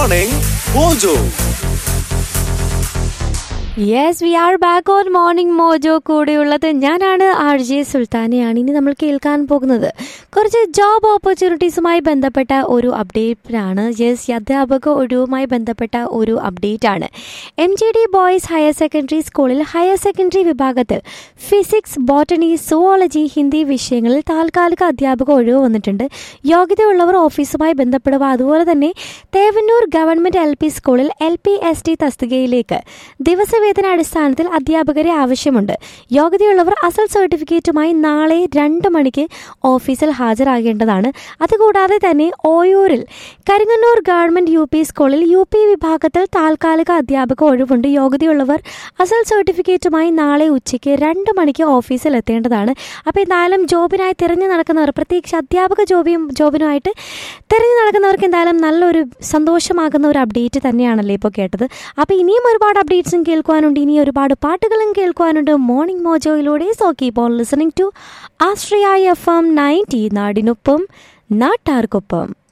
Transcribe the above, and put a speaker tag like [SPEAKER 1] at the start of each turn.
[SPEAKER 1] Morning Mojo.
[SPEAKER 2] Yes we are back on morning mojo കൂടെയുള്ളത് ഞാനാണ് R J സുൽത്താനയാണ് ഇനി നമ്മൾ കേൾക്കാൻ പോകുന്നത് കുറച്ച് ജോബ് ഓപ്പർച്യൂണിറ്റീസുമായി ബന്ധപ്പെട്ട ഒരു അപ്ഡേറ്റാണ് യെസ് അധ്യാപക ഒഴിവുമായി ബന്ധപ്പെട്ട ഒരു അപ്ഡേറ്റ് ആണ് M G D boys higher secondary സ്കൂളിൽ ഹയർ സെക്കൻഡറി വിഭാഗത്തിൽ ഫിസിക്സ് ബോട്ടണി സുവോളജി ഹിന്ദി വിഷയങ്ങളിൽ താൽക്കാലിക അധ്യാപക ഒഴിവ് വന്നിട്ടുണ്ട് യോഗ്യതയുള്ളവർ ഓഫീസുമായി ബന്ധപ്പെടുക അതുപോലെ തന്നെ തേവന്നൂർ ഗവൺമെന്റ് എൽ പി സ്കൂളിൽ എൽ പി എസ് ടി തസ്തികയിലേക്ക് ദിവസവേതന അടിസ്ഥാനത്തിൽ അധ്യാപകരെ ആവശ്യമുണ്ട് യോഗ്യതയുള്ളവർ അസൽ സർട്ടിഫിക്കറ്റുമായി നാളെ രണ്ട് മണിക്ക് ഓഫീസിൽ ഹാജരാകേണ്ടതാണ് അതുകൂടാതെ തന്നെ ഓയൂരിൽ കരിങ്ങന്നൂർ ഗവൺമെന്റ് യു പി സ്കൂളിൽ യു പി വിഭാഗത്തിൽ താൽക്കാലിക അധ്യാപക ഒഴിവുണ്ട് യോഗ്യതയുള്ളവർ അസൽ സർട്ടിഫിക്കറ്റുമായി നാളെ ഉച്ചയ്ക്ക് രണ്ട് മണിക്ക് ഓഫീസിൽ എത്തേണ്ടതാണ് അപ്പോൾ എന്തായാലും ജോബിനായി തിരഞ്ഞു നടക്കുന്നവർ പ്രത്യേകിച്ച് അധ്യാപക ജോബിയും ജോബിനുമായിട്ട് തിരഞ്ഞു നടക്കുന്നവർക്ക് എന്തായാലും നല്ലൊരു സന്തോഷമാകുന്ന ഒരു അപ്ഡേറ്റ് തന്നെയാണല്ലോ ഇപ്പോൾ കേട്ടത് അപ്പോൾ ഇനിയും ഒരുപാട് അപ്ഡേറ്റ്സും കേൾക്കുവാനുണ്ട് ഇനി ഒരുപാട് പാട്ടുകളും കേൾക്കുവാനുണ്ട് മോർണിംഗ് മോജോയിലൂടെ so keep on listening to Ashraya F M ninety നാടിനൊപ്പം നാട്ടാർക്കൊപ്പം